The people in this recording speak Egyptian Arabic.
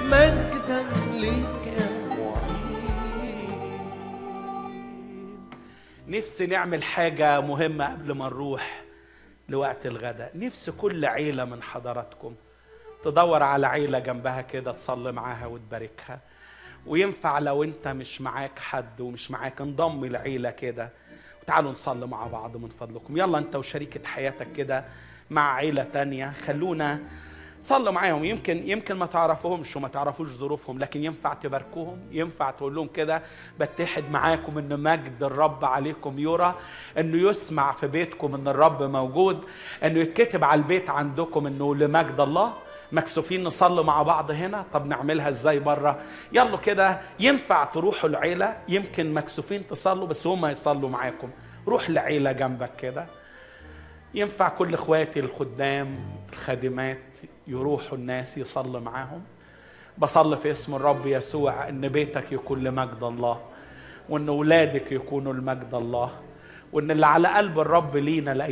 مجدا ليك يا معين نفسي نعمل حاجة مهمة قبل ما نروح لوقت الغداء نفسي كل عيلة من حضراتكم تدور على عيلة جنبها كده تصلي معاها وتباركها وينفع لو انت مش معاك حد ومش معاك انضم العيلة كده وتعالوا نصلي مع بعض من فضلكم يلا انت وشريكة حياتك كده مع عيلة تانية خلونا صلوا معاهم يمكن يمكن ما تعرفوهمش وما تعرفوش ظروفهم لكن ينفع تباركوهم ينفع تقول لهم كده بتحد معاكم ان مجد الرب عليكم يرى انه يسمع في بيتكم ان الرب موجود انه يتكتب على البيت عندكم انه لمجد الله مكسوفين نصلي مع بعض هنا طب نعملها ازاي بره يلا كده ينفع تروحوا العيلة يمكن مكسوفين تصلوا بس هم يصلوا معاكم روح لعيلة جنبك كده ينفع كل اخواتي الخدام الخادمات يروحوا الناس يصلي معاهم بصلي في اسم الرب يسوع ان بيتك يكون لمجد الله وان اولادك يكونوا لمجد الله وان اللي على قلب الرب لينا